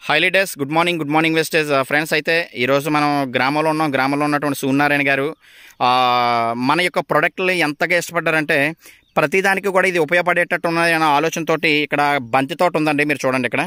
హైలీడేస్ good morning good morning వెస్టేజ్ friends అయితే ఈరోజు మనం గ్రామంలో ఉన్నాం గ్రామంలో ఉన్నటువంటి సూర్యనారాయణ గారు ఆ, మన యొక్క ప్రొడక్ట్లు ఎంతగా ఇష్టపడ్డారంటే ప్రతిదానికి కూడా ఇది ఉపయోగపడేటట్టు ఉన్నది అనే ఆలోచనతోటి ఇక్కడ బంతి తోట ఉందండి మీరు చూడండి ఇక్కడ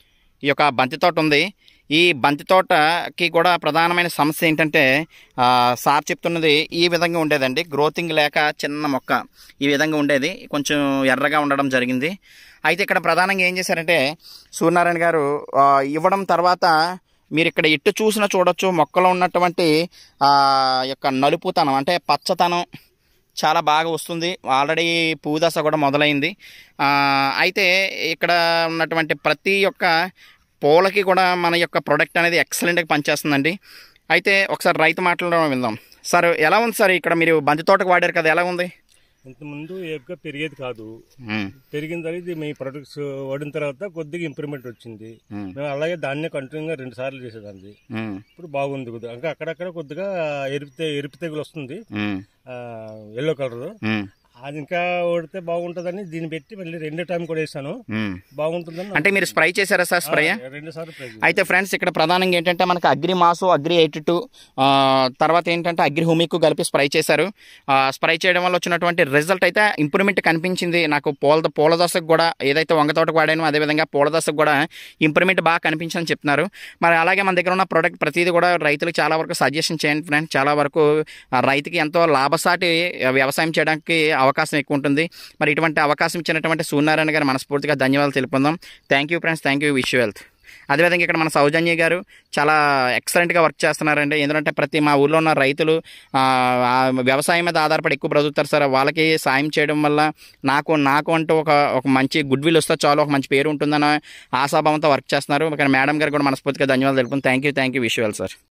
ఈ యొక్క బంతి తోట ఉంది ఈ బంతి తోటకి కూడా ప్రధానమైన సమస్య ఏంటంటే ఆ, సార్ చెప్తున్నది ఈ విధంగా ఉండేదండి గ్రోతింగ్ లేక చిన్న మొక్క ఈ విధంగా ఉండేది కొంచెం ఎర్రగా ఉండడం జరిగింది అయితే ఇక్కడ ప్రధానంగా ఏం చేశారంటే సూర్యనారాయణ గారు ఆ, ఇవ్వడం తర్వాత మీరు ఇక్కడ ఇటు చూసినా చూడొచ్చు మొక్కలో ఉన్నటువంటి ఆ యొక్క నలుపుతనం అంటే పచ్చతనం చాలా బాగా వస్తుంది ఆల్రెడీ పువ్వు దశ కూడా మొదలైంది ఆ, అయితే ఇక్కడ ఉన్నటువంటి ప్రతి ఒక్క పూలకి కూడా మన యొక్క ప్రొడక్ట్ అనేది ఎక్సలెంట్గా పనిచేస్తుందండి అయితే ఒకసారి రైతు మాటలు విందాం సార్ ఎలా ఉంది సార్ ఇక్కడ మీరు బంతి తోటకు వాడారు కదా ఎలా ఉంది ఇంతకుముందు ఏపుగా పెరిగేది కాదు మ్మ్. పెరిగిన తర్వాత ఇది మీ ప్రొడక్ట్స్ వాడిన తర్వాత కొద్దిగా ఇంప్రూవ్మెంట్ వచ్చింది మ్మ్. మేము అలాగే దాన్నే కంటిన్యూగా రెండు సార్లు చేసేదాన్ని మ్మ్. ఇప్పుడు బాగుంది కొద్దిగా ఇంకా అక్కడక్కడ కొద్దిగా ఎరిపితే ఎరిపి తెగులు వస్తుంది మ్మ్. ఎల్లో కలర్ మ్మ్. అది ఇంకా ఓడితే బాగుంటుందని దీన్ని పెట్టి మళ్ళీ రెండో టైం కూడా వేసాను మ్మ్. బాగుంటుందని అంటే మీరు స్ప్రై చేశారా సార్ స్ప్రే రెండు సార్లు ట్రై చేశాను. అయితే ఫ్రెండ్స్ ఇక్కడ ప్రధానంగా ఏంటంటే మనకి అగ్రి మాసు అగ్రి ఎయిటీ టూ తర్వాత ఏంటంటే అగ్రి హుమిక్ కలిపి స్ప్రై చేశారు స్ప్రై చేయడం వల్ల వచ్చినటువంటి రిజల్ట్ అయితే ఇంప్రూవ్మెంట్ కనిపించింది నాకు పూల పూల దశకు కూడా ఏదైతే వంగ తోటకు వాడానో అదేవిధంగా పూల దశకు కూడా ఇంప్రూవ్మెంట్ బాగా కనిపించిందని చెప్తున్నారు మరి అలాగే మన దగ్గర ఉన్న ప్రోడక్ట్ ప్రతిదీ కూడా రైతులకు చాలా వరకు సజెషన్ చేయండి ఫ్రెండ్స్ చాలా వరకు ఆ, రైతుకి ఎంతో లాభసాటి ఆ, వ్యవసాయం చేయడానికి అవకాశం ఎక్కువ ఉంటుంది మరి ఇటువంటి అవకాశం ఇచ్చినటువంటి సూర్యనారాయణ గారు మనస్ఫూర్తిగా ధన్యవాదాలు తెలుపుకుందాం thank you friends thank you విష్ వెల్త్ అదేవిధంగా ఇక్కడ మన సౌజన్య గారు చాలా ఎక్సలెంట్గా వర్క్ చేస్తున్నారండి ఎందుకంటే ప్రతి మా ఊర్లో ఉన్న రైతులు ఆ, ఆ వ్యవసాయం మీద ఆధారపడి ఎక్కువ బ్రతుకుతారు సార్ వాళ్ళకి సాయం చేయడం వల్ల నాకు నాకు అంటూ ఒక ఒక మంచి గుడ్ విల్ వస్తే చాలు ఒక మంచి పేరు ఉంటుందన్న ఆశాభావంతో వర్క్ చేస్తున్నారు ఇక్కడ మేడం గారు కూడా మనస్ఫూర్తిగా ధన్యవాదాలు తెలుపుతుంది thank you thank you visual sir